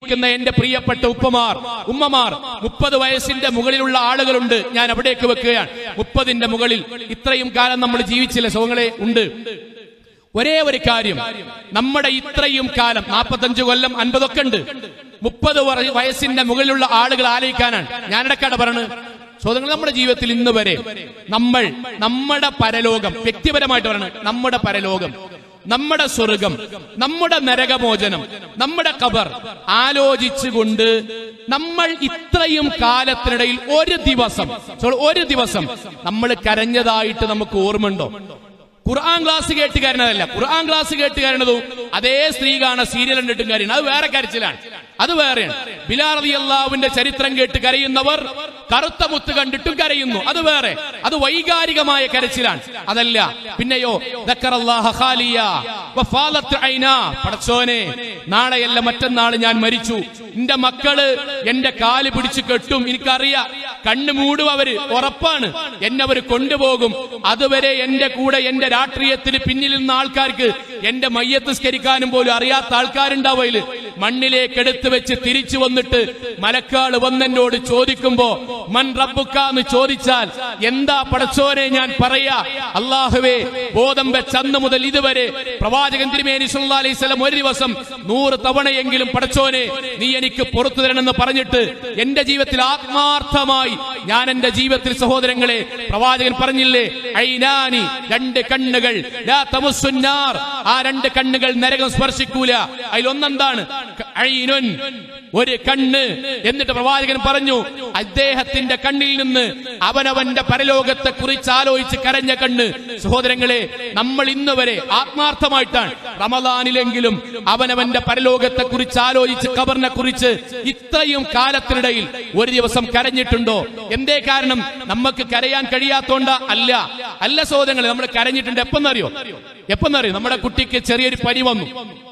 ഇരിക്കുന്ന എന്റെ പ്രിയപ്പെട്ട ഉപ്പമാർ ഉമ്മമാർ മുപ്പത് വയസ്സിന്റെ മുകളിലുള്ള ആളുകളുണ്ട് ഞാൻ അവിടേക്ക് വെക്കുകയാണ് മുപ്പതിന്റെ മുകളിൽ ഇത്രയും കാലം നമ്മൾ ജീവിച്ചില്ല സുഖങ്ങളെ ഉണ്ട് ഒരേ ഒരു കാര്യം നമ്മുടെ ഇത്രയും കാലം നാൽപ്പത്തഞ്ച് കൊല്ലം അൻപതൊക്കെ ഉണ്ട് മുപ്പത് വയ- വയസ്സിന്റെ മുകളിലുള്ള ആളുകൾ ആലോചിക്കാനാണ് ഞാനിടക്കാട് പറയുന്നത് സോദരങ്ങൾ നമ്മുടെ ജീവിതത്തിൽ ഇന്ന് വരെ നമ്മൾ നമ്മുടെ പരലോകം വ്യക്തിപരമായിട്ട് പറയുന്നത് നമ്മുടെ പരലോകം നമ്മുടെ സ്വർഗം നമ്മുടെ നരകമോചനം നമ്മുടെ കബർ ആലോചിച്ചുകൊണ്ട് നമ്മൾ ഇത്രയും കാലത്തിനിടയിൽ ഒരു ദിവസം സോ, ഒരു ദിവസം നമ്മൾ കരഞ്ഞതായിട്ട് നമുക്ക് ഓർമ്മയുണ്ടോ ഖുർആൻ ക്ലാസ് കേട്ട് കയറുന്നതല്ല ഖുർആൻ ക്ലാസ് കേട്ട് കയറുന്നതും അതേ സ്ത്രീ കാണ സീരിയൽ കണ്ടിട്ടും കരയുന്നത് അത് വേറെ കരച്ചിലാണ് അത് വേറെയാണ് ബിലാൽ റളിയല്ലാഹുവിന്റെ ചരിത്രം കേട്ട് കരയുന്നവർ കറുത്ത മുത്ത് കണ്ടിട്ടും കരയുന്നു അത് വേറെ അത് വൈകാരികമായ കരച്ചിലാണ് അതല്ല പിന്നെയോ ദക്കറല്ലാഹ ഖാലിയ വഫാലത്ത് ഐനാ. പടച്ചോനെ നാളെയല്ല മറ്റന്നാൾ ഞാൻ മരിച്ചു എന്റെ മക്കള് എന്റെ കാല് പിടിച്ചു കെട്ടും എനിക്കറിയാം കണ്ണു മൂടും അവര് ഉറപ്പാണ് എന്നെ അവര് കൊണ്ടുപോകും അതുവരെ എന്റെ കൂടെ എന്റെ രാഷ്ട്രീയത്തിന് പിന്നിൽ നിന്ന ആൾക്കാർക്ക് എന്റെ മയ്യത്ത് സ്കരിക്കാനും പോലും അറിയാത്ത ആൾക്കാരുണ്ടാവയില് മണ്ണിലേക്ക് എടുത്തു വെച്ച് തിരിച്ചു വന്നിട്ട് മലക്കാള് വന്നെന്നോട് ചോദിക്കുമ്പോ മൻ റബ്ബുക്ക എന്ന് ചോദിച്ചാൽ എന്താ പടച്ചോനെ ഞാൻ പറയാ അള്ളാഹുവേ ബോധം വെച്ച അന്ന് മുതൽ ഇതുവരെ പ്രവാചകൻ തിരുമേനി സല്ലല്ലാഹു അലൈഹി വസല്ലം ഒരു ദിവസം നൂറ് തവണയെങ്കിലും പടച്ചോനെ നീ എനിക്ക് പുറത്തു തരണമെന്ന് പറഞ്ഞിട്ട് എന്റെ ജീവിതത്തിൽ ആത്മാർത്ഥമായി ഞാൻ എന്റെ ജീവിതത്തിൽ സഹോദരങ്ങളെ പ്രവാചകൻ പറഞ്ഞില്ലേ ഐനാനി രണ്ട് കണ്ണുകൾ ലാ തമസ്സുന്നാർ ആ രണ്ട് കണ്ണുകൾ നരകം സ്പർശിക്കൂല അതിലൊന്നെന്താണ് ഐനുൻ ഒരു കണ്ണ് എന്നിട്ട് പ്രവാചകൻ പറഞ്ഞു അദ്ദേഹത്തിന്റെ കണ്ണിൽ നിന്ന് അവനവന്റെ പരലോകത്തെ കുറിച്ച് ആലോചിച്ച് കരഞ്ഞ കണ്ണ് സഹോദരങ്ങളെ നമ്മൾ ഇന്ന് വരെ ആത്മാർത്ഥമായിട്ടാണ് റമദാനിലെങ്കിലും അവനവന്റെ പരലോകത്തെ കുറിച്ച് ആലോചിച്ച് കബറിനെ കുറിച്ച് ഇത്രയും കാലത്തിനിടയിൽ ഒരു ദിവസം കരഞ്ഞിട്ടുണ്ടോ എന്തേ കാരണം നമുക്ക് കരയാൻ കഴിയാത്തോണ്ട അല്ല അല്ല സഹോദരങ്ങളെ നമ്മൾ കരഞ്ഞിട്ടുണ്ട് എപ്പെന്നറിയോ എപ്പെന്നറിയോ നമ്മുടെ കുട്ടിക്ക് ചെറിയൊരു പനി വന്നു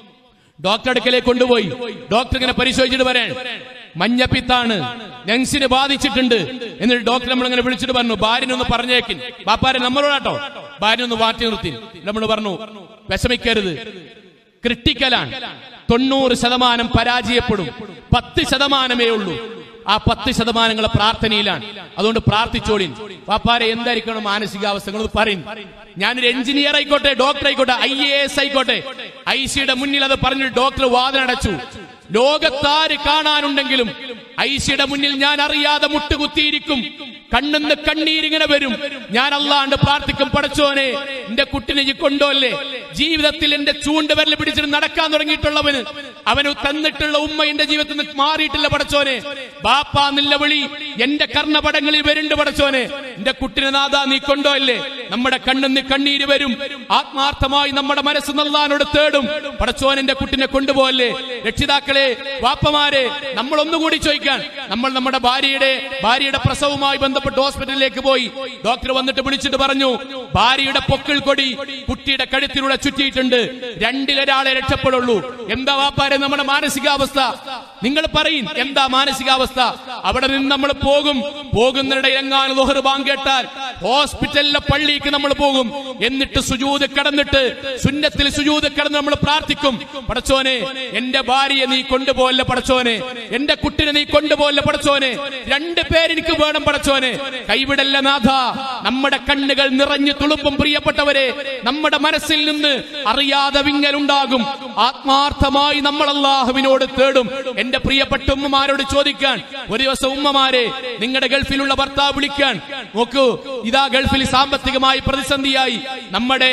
ഡോക്ടർ അടുക്കലേക്ക് കൊണ്ടുപോയി ഡോക്ടർ ഇങ്ങനെ പരിശോധിച്ചിട്ട് പറയാൻ മഞ്ഞപ്പിത്താണ് ലങ്സിന് ബാധിച്ചിട്ടുണ്ട് എന്നിട്ട് ഡോക്ടർ നമ്മൾ ഇങ്ങനെ വിളിച്ചിട്ട് പറഞ്ഞു ഭാര്യനൊന്ന് പറഞ്ഞേക്കിൻ ബാപ്പാരെ നമ്മളോടാട്ടോ ഭാര്യനൊന്ന് മാറ്റി നിർത്തി നമ്മൾ പറഞ്ഞു വിഷമിക്കരുത് ക്രിട്ടിക്കലാണ് തൊണ്ണൂറ് ശതമാനം പരാജയപ്പെടും പത്ത് ശതമാനമേ ഉള്ളൂ ആ പത്ത് ശതമാനങ്ങളെ പ്രാർത്ഥനയിലാണ് അതുകൊണ്ട് പ്രാർത്ഥിച്ചോളിൻ വാപ്പാരെ എന്തായിരിക്കണം മാനസികാവസ്ഥകൾ പറയും ഞാനൊരു എഞ്ചിനീയർ ആയിക്കോട്ടെ ഡോക്ടർ ആയിക്കോട്ടെ ഐ എ എസ് ആയിക്കോട്ടെ ഐ സിയുടെ മുന്നിൽ അത് പറഞ്ഞിട്ട് ഡോക്ടർ വാതിലടച്ചു ലോകത്താര് കാണാനുണ്ടെങ്കിലും ഐസിയുടെ മുന്നിൽ ഞാൻ അറിയാതെ മുട്ടുകുത്തിയിരിക്കും കണ്ണെന്ന് കണ്ണീരിങ്ങനെ വരും ഞാൻ അല്ലാണ്ട് പ്രാർത്ഥിക്കും പടച്ചോനെ എന്റെ കുട്ടിനെ ഈ കൊണ്ടോല്ലേ ജീവിതത്തിൽ എന്റെ ചൂണ്ട് വിരൽ പിടിച്ചിട്ട് നടക്കാൻ തുടങ്ങിയിട്ടുള്ളവന് അവന് തന്നിട്ടുള്ള ഉമ്മ എന്റെ ജീവിതത്തിൽ നിന്ന് മാറിയിട്ടില്ല പടച്ചോനെ ബാപ്പാ നില്ല വിളി എന്റെ കർണപടങ്ങളിൽ വരുന്നുണ്ട് പടച്ചോനെ എന്റെ കുട്ടിനെ നാദാ നീ കൊണ്ടോല്ലേ നമ്മുടെ കണ്ണെന്ന് കണ്ണീര് വരും ആത്മാർത്ഥമായി നമ്മുടെ മനസ്സ് നല്ലാനോട് തേടും പടച്ചോൻ എന്റെ കുട്ടിനെ കൊണ്ടുപോകല്ലേ രക്ഷിതാക്കളെ വാപ്പമാരെ നമ്മൾ ഒന്നുകൂടി ചോദിക്കാൻ നമ്മൾ നമ്മുടെ ഭാര്യയുടെ ഭാര്യയുടെ പ്രസവവുമായി ബന്ധപ്പെട്ട് ഹോസ്പിറ്റലിലേക്ക് പോയി ഡോക്ടർ വന്നിട്ട് വിളിച്ചിട്ട് പറഞ്ഞു ഭാര്യയുടെ പൊക്കിൾ കൊടി കുട്ടിയുടെ കഴുത്തിലൂടെ ചുറ്റിയിട്ടുണ്ട് രണ്ടിലൊരാളെ രക്ഷപ്പെടുള്ളൂ എന്താ വാപ്പാരെ നമ്മുടെ മാനസികാവസ്ഥ നിങ്ങൾ പറയും എന്താ മാനസികാവസ്ഥ അവിടെ നിന്ന് നമ്മൾ പോകും പോകുന്നിടയിൽ എങ്ങാനും ലോഹർ ബാങ്ക് കേട്ടാൽ ഹോസ്പിറ്റലിലെ പള്ളിക്ക് നമ്മൾ പോകും എന്നിട്ട് സുജൂത് കടന്നിട്ട് സുന്നത്തിൽ സുജൂത് കടന്ന് നമ്മൾ പ്രാർത്ഥിക്കും പടച്ചോനെ എന്റെ ഭാര്യയെ നീ കൊണ്ടുപോകല്ല പടച്ചോനെ എന്റെ കുട്ടിനെ നീ കൊണ്ടുപോകല്ല പടച്ചോനെ രണ്ട് പേരെനിക്ക് വേണം പടച്ചോനെ കൈവിടല്ല നാഥ നമ്മുടെ കണ്ണുകൾ നിറഞ്ഞു തുളുമ്പും പ്രിയപ്പെട്ടവരെ നമ്മുടെ മനസ്സിൽ നിന്ന് അറിയാതെ വിങ്ങലുണ്ടാകും ആത്മാർത്ഥമായി നമ്മൾ അള്ളാഹുവിനോട് തേടും എന്റെ പ്രിയപ്പെട്ട ഉമ്മമാരോട് ചോദിക്കാൻ ഒരു ദിവസം ഉമ്മമാരെ നിങ്ങളുടെ ഗൾഫിലുള്ള ഭർത്താവ് വിളിക്കാൻ നോക്കൂ ഇതാ ഗൾഫിൽ സാമ്പത്തികമായി പ്രതിസന്ധിയായി നമ്മുടെ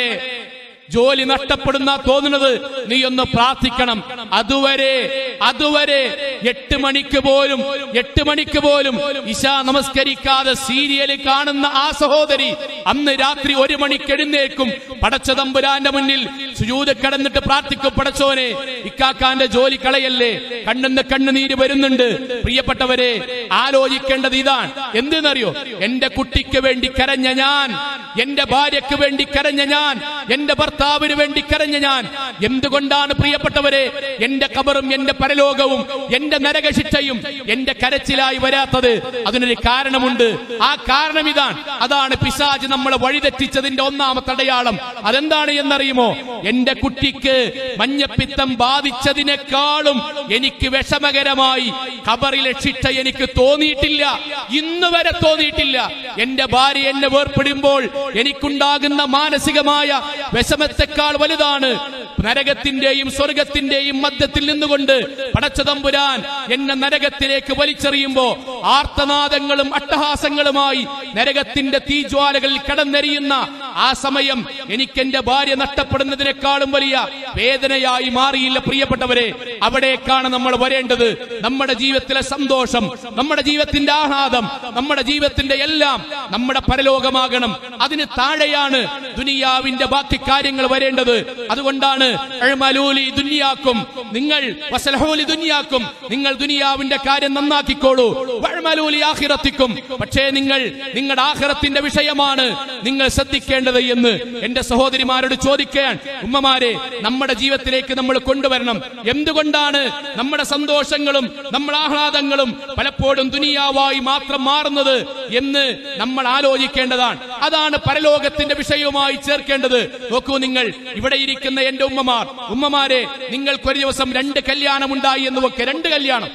ജോലി നഷ്ടപ്പെടുന്ന തോന്നുന്നത് നീ ഒന്ന് പ്രാർത്ഥിക്കണം അതുവരെ അതുവരെ എട്ട് മണിക്ക് പോലും എട്ട് മണിക്ക് പോലും ഇശ നമസ്കരിക്കാതെ സീരിയൽ കാണുന്ന ആ സഹോദരി അന്ന് രാത്രി ഒരു മണിക്ക് എഴുന്നേൽക്കും പടച്ച തമ്പുരാന്റെ മുന്നിൽ സുജൂത് കിടന്നിട്ട് പ്രാർത്ഥിക്കും പടച്ചോനെ ഇക്കാക്കാന്റെ ജോലി കളയല്ലേ കണ്ണെന്ന് കണ്ണുനീര് വരുന്നുണ്ട് പ്രിയപ്പെട്ടവരെ ആലോചിക്കേണ്ടത് ഇതാണ് എന്തെന്നറിയോ എന്റെ കുട്ടിക്ക് വേണ്ടി കരഞ്ഞ ഞാൻ എന്റെ ഭാര്യയ്ക്ക് വേണ്ടി കരഞ്ഞ ഞാൻ എന്റെ ഭർത്താവിന് വേണ്ടി കരഞ്ഞ ഞാൻ എന്തുകൊണ്ടാണ് പ്രിയപ്പെട്ടവരെ എന്റെ കബറും എന്റെ പരലോകവും എന്റെ നരകശിക്ഷയും എന്റെ കരച്ചിലായി വരാത്തത് അതിനൊരു കാരണമുണ്ട് ആ കാരണം ഇതാണ് അതാണ് പിശാജ് നമ്മളെ വഴിതെറ്റിച്ചതിന്റെ ഒന്നാമത്തെ അടയാളം അതെന്താണ് എന്നറിയുമോ എന്റെ കുട്ടിക്ക് മഞ്ഞപ്പിത്തം ബാധിച്ചതിനേക്കാളും എനിക്ക് വിഷമകരമായി ഖബറിലെ ശിക്ഷ എനിക്ക് തോന്നിയിട്ടില്ല ഇന്ന് വരെ തോന്നിയിട്ടില്ല എന്റെ ഭാര്യ എന്നെ വേർപ്പെടുമ്പോൾ എനിക്കുണ്ടാകുന്ന മാനസികമായ വിഷമത്തെക്കാൾ വലുതാണ് നരകത്തിന്റെയും സ്വർഗത്തിന്റെയും മധ്യത്തിൽ നിന്നുകൊണ്ട് പടച്ചതമ്പുരാൻ എന്നെ നരകത്തിലേക്ക് വലിച്ചെറിയുമ്പോ ആർത്തനാദങ്ങളും അട്ടഹാസങ്ങളുമായി നരകത്തിന്റെ തീജ്വാലകളിൽ കടന്നെറിയുന്ന ആ സമയം എനിക്ക് എന്റെ ഭാര്യ നഷ്ടപ്പെടുന്നതിനേക്കാളും വലിയ വേദനയായി മാറിയില്ല പ്രിയപ്പെട്ടവരെ അവിടേക്കാണ് നമ്മൾ വരേണ്ടത് നമ്മുടെ ജീവിതത്തിലെ സന്തോഷം നമ്മുടെ ജീവിതത്തിന്റെ ആഹ്ലാദം നമ്മുടെ ജീവിതത്തിന്റെ എല്ലാം നമ്മുടെ പരലോകമാകണം അതിന് താഴെയാണ് ദുനിയാവിന്റെ ബാക്കി കാര്യങ്ങൾ വരേണ്ടത് അതുകൊണ്ടാണ് അഴ്മലൂലി ദുനിയാക്കും നിങ്ങൾ വസലഹൂലി ദുനിയാക്കും നിങ്ങൾ ദുനിയാവിന്റെ കാര്യം നന്നാക്കിക്കോളൂ വഴ്മലൂലി ആഹിറത്തിക്കും പക്ഷേ നിങ്ങൾ നിങ്ങളുടെ ആഹിറത്തിന്റെ വിഷയമാണ് നിങ്ങൾ ശ്രദ്ധിക്കേണ്ടത് എന്ന് എന്റെ സഹോദരിമാരോട് ചോദിക്കാൻ ഉമ്മമാരെ നമ്മുടെ ജീവിതത്തിലേക്ക് നമ്മൾ കൊണ്ടുവരണം എന്തുകൊണ്ടാണ് നമ്മുടെ സന്തോഷങ്ങളും നമ്മുടെ ആഹ്ലാദങ്ങളും പലപ്പോഴും ദുനിയാവായി മാത്രം മാറുന്നത് എന്ന് നമ്മൾ ആലോചിക്കേണ്ടതാണ് അതാണ് പരലോകത്തിന്റെ വിഷയവുമായി ചേർക്കേണ്ടത് നോക്കൂ നിങ്ങൾ ഇവിടെ ഇരിക്കുന്ന എന്റെ ഉമ്മമാർ ഉമ്മമാരെ നിങ്ങൾക്കൊരു ദിവസം രണ്ട് കല്യാണം ഉണ്ടായി എന്ന് വെക്കെ രണ്ട് കല്യാണം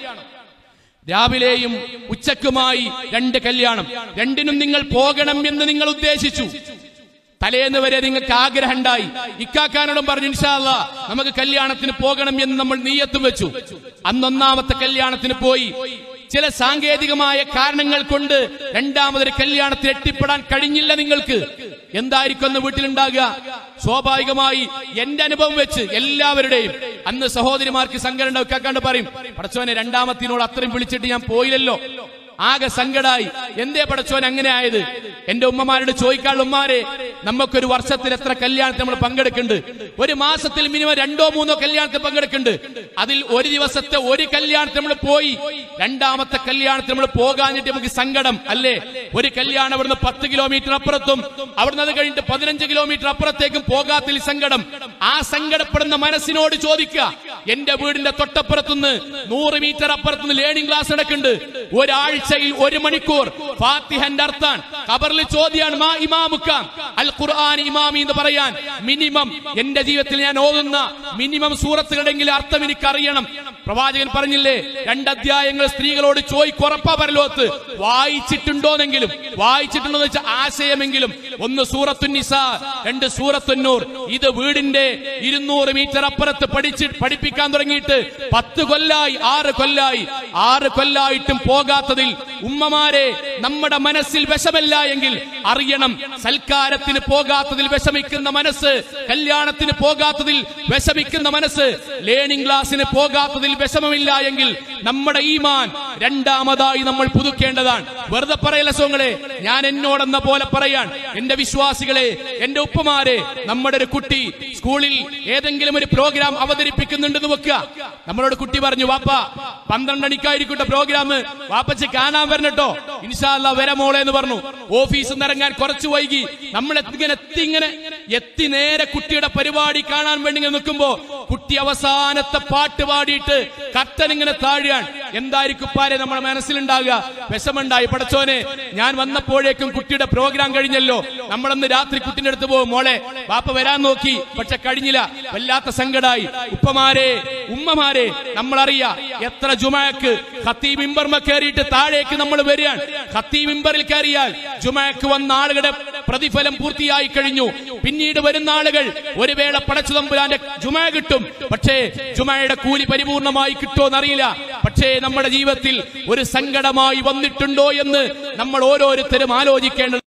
രാവിലെയും ഉച്ചക്കുമായി രണ്ട് കല്യാണം രണ്ടിനും നിങ്ങൾ പോകണം എന്ന് നിങ്ങൾ ഉദ്ദേശിച്ചു തലേന്ന് വരെ നിങ്ങൾക്ക് ആഗ്രഹം ഉണ്ടായി ഇക്കാക്കാനോടും പറഞ്ഞു ഇൻഷാല്ല നമുക്ക് കല്യാണത്തിന് പോകണം എന്ന് നമ്മൾ നീയത്തും വെച്ചു അന്നൊന്നാമത്തെ കല്യാണത്തിന് പോയി ചില സാങ്കേതികമായ കാരണങ്ങൾ കൊണ്ട് രണ്ടാമതൊരു കല്യാണത്തിൽ എത്തിപ്പെടാൻ കഴിഞ്ഞില്ല നിങ്ങൾക്ക് എന്തായിരിക്കും അന്ന് വീട്ടിലുണ്ടാകുക സ്വാഭാവികമായി എന്റെ അനുഭവം വെച്ച് എല്ലാവരുടെയും അന്ന് സഹോദരിമാർക്ക് സങ്കടം ഉണ്ടാവും കേൾക്കാണ്ട് പറയും പടച്ചോനെ രണ്ടാമത്തിനോട് അത്രയും വിളിച്ചിട്ട് ഞാൻ പോയില്ലല്ലോ ആകെ സങ്കടായി എന്തേ പടച്ചോൻ അങ്ങനെ ആയത് എന്റെ ഉമ്മമാരോട് ചോദിക്കാനുള്ള ഉമ്മാരെ നമുക്കൊരു വർഷത്തിൽ എത്ര കല്യാണത്തിൽ നമ്മൾ പങ്കെടുക്കുന്നുണ്ട് ഒരു മാസത്തിൽ മിനിമം രണ്ടോ മൂന്നോ കല്യാണത്തിൽ പങ്കെടുക്കുന്നുണ്ട് അതിൽ ഒരു ദിവസത്തെ ഒരു കല്യാണത്തിൽ നമ്മൾ പോയി രണ്ടാമത്തെ കല്യാണത്തിൽ നമ്മൾ പോകാഞ്ഞിട്ട് നമുക്ക് സങ്കടം അല്ലേ ഒരു കല്യാണം അവിടുന്ന് പത്ത് കിലോമീറ്റർ അപ്പുറത്തും അവിടുന്ന് അത് കഴിഞ്ഞിട്ട് പതിനഞ്ച് കിലോമീറ്റർ അപ്പുറത്തേക്കും പോകാത്തിൽ സങ്കടം ആ സങ്കടപ്പെടുന്ന മനസ്സിനോട് ചോദിക്കുക എന്റെ വീടിന്റെ തൊട്ടപ്പുറത്തുനിന്ന് നൂറ് മീറ്റർ അപ്പുറത്തുനിന്ന് ലേണിംഗ് ക്ലാസ് നടക്കുന്നുണ്ട് ഒരാഴ്ചയിൽ ഒരു മണിക്കൂർ ഫാത്തിഹന്റെ അർത്ഥാൻ ഖബറിൽ ചോദ്യാണ് മാ ഇമാമുക്കാം അൽ ഖുർആൻ ഇമാമി എന്ന് പറയാൻ മിനിമം എന്റെ ജീവിതത്തിൽ ഞാൻ ഓതുന്ന മിനിമം സൂറത്തുകളുടെങ്കിലും അർത്ഥം എനിക്ക് അറിയണം പ്രവാചകൻ പറഞ്ഞില്ലേ രണ്ടധ്യായങ്ങൾ സ്ത്രീകളോട് ചോയ്ക്കുറപ്പാ പരലോകത്ത് വായിച്ചിട്ടുണ്ടോന്നെങ്കിലും വായിച്ചിട്ടുണ്ടോ എന്ന് വെച്ചാൽ ആശയമെങ്കിലും ഒന്ന് സൂറത്തുന്നിസ രണ്ട് സൂറത്തുന്നൂർ ഇത് വീടിന്റെ ഇരുന്നൂറ് മീറ്റർ അപ്പുറത്ത് പഠിച്ച് പഠിപ്പിക്കാൻ തുടങ്ങിയിട്ട് പത്ത് കൊല്ലായി ആറ് കൊല്ലായി ആറ് കൊല്ലായിട്ടും പോകാത്തതിൽ ഉമ്മമാരെ നമ്മുടെ മനസ്സിൽ വിഷമല്ല എങ്കിൽ അറിയണം സൽക്കാരത്തിന് പോകാത്തതിൽ വിഷമിക്കുന്ന മനസ്സ് കല്യാണത്തിന് പോകാത്തതിൽ വിഷമിക്കുന്ന മനസ്സ് ലേണിംഗ് ക്ലാസ്സിന് പോകാത്തതിൽ വിഷമമില്ല എങ്കിൽ നമ്മുടെ ഈമാൻ രണ്ടാമതായി നമ്മൾ പുതുക്കേണ്ടതാണ് വെറുതെ പറയല സോങ്ങളെ ഞാൻ എന്നോടെന്ന പോലെ പറയാൻ എന്റെ വിശ്വാസികളെ എന്റെ ഉപ്പമാരെ നമ്മുടെ ഒരു കുട്ടി സ്കൂളിൽ ഏതെങ്കിലും ഒരു പ്രോഗ്രാം അവതരിപ്പിക്കുന്നുണ്ടെന്ന് വെക്കുക നമ്മളോട് കുട്ടി പറഞ്ഞു വാപ്പ പന്ത്രണ്ട് മണിക്കായിരിക്കട്ടെ പ്രോഗ്രാം വാപ്പച്ച് കാണാൻ വരണട്ടോ ഇൻഷാല്ല വരെ മോളെ എന്ന് പറഞ്ഞു ഓഫീസിൽ നിന്ന് ഇറങ്ങാൻ കുറച്ച് വൈകി നമ്മൾ ഇങ്ങനെ എത്തി ഇങ്ങനെ എത്തി നേരെ കുട്ടിയുടെ പരിപാടി കാണാൻ വേണ്ടി ഇങ്ങനെ നിൽക്കുമ്പോ കുട്ടി അവസാനത്തെ പാട്ട് പാടിയിട്ട് കത്തൻ ഇങ്ങനെ താഴുകയാണ് എന്തായിരിക്കും പാരെ നമ്മുടെ മനസ്സിലുണ്ടാകുക വിഷമുണ്ടായി പടച്ചോനെ ഞാൻ വന്നപ്പോഴേക്കും കുട്ടിയുടെ പ്രോഗ്രാം കഴിഞ്ഞല്ലോ നമ്മളന്ന് രാത്രി കുട്ടിന്റെ അടുത്ത് പോകും മോളെ വാപ്പ വരാൻ നോക്കി പക്ഷെ കഴിഞ്ഞില്ല വല്ലാത്ത സങ്കടായി ഉപ്പമാരെ ഉമ്മമാരെ നമ്മളറിയാ എത്ര ജുമാക്ക് ഖത്തീ മിമ്പർമ കയറിയിട്ട് താഴേക്ക് നമ്മൾ വരികയാണ് ഖത്തീ മിമ്പറിൽ കയറിയാൽ ജുമാക്ക് വന്ന ആളുകളുടെ പ്രതിഫലം പൂർത്തിയായി കഴിഞ്ഞു പിന്നീട് വരുന്ന ആളുകൾ ഒരു വേള പടച്ചു തമ്പുരാന്റെ ജുമ കിട്ടും പക്ഷേ ജുമയുടെ കൂലി പരിപൂർണമായി കിട്ടുമോന്നറിയില്ല പക്ഷേ നമ്മുടെ ജീവിതത്തിൽ ഒരു സങ്കടമായി വന്നിട്ടുണ്ടോ എന്ന് നമ്മൾ ഓരോരുത്തരും ആലോചിക്കേണ്ടത്